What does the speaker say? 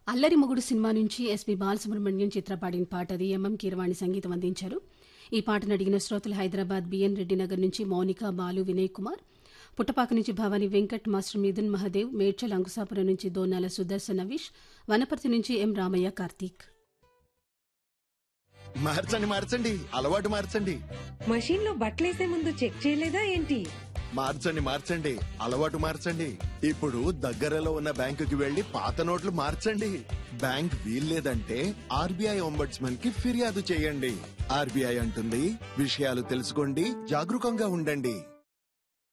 అల్లరి మొగుడు సినిమా నుంచి ఎస్పి బాలసుబ్రహ్మణ్యం చిత్ర పాడిన పాట అది ఎంఎం కీరవాణి సంగీతం అందించారు ఈ పాటను అడిగిన శ్రోతలు హైదరాబాద్ బిఎన్ రెడ్డి నగర్ నుంచి మౌనిక బాలు వినయ్ కుమార్ పుట్టపాక నుంచి భవానీ వెంకట్ మాస్టర్ మిథున్ మహదేవ్ మేడ్చల్ అంకుశాపురం నుంచి దోనాల సుదర్శన్ నవీష్ వనపర్తి నుంచి ఎం రామయ్య కార్తీక్ మార్చండి మార్చండి అలవాటు మార్చండి మషీన్ లో బట్టలేసే ముందు చెక్ చేయలేదా ఏంటి మార్చండి మార్చండి అలవాటు మార్చండి ఇప్పుడు దగ్గరలో ఉన్న బ్యాంకుకి వెళ్లి పాత నోట్లు మార్చండి బ్యాంక్ వీల్లేదంటే ఆర్బీఐ ఒంబడ్స్మన్ కి ఫిర్యాదు చేయండి ఆర్బీఐ అంటుంది విషయాలు తెలుసుకోండి జాగరూకంగా ఉండండి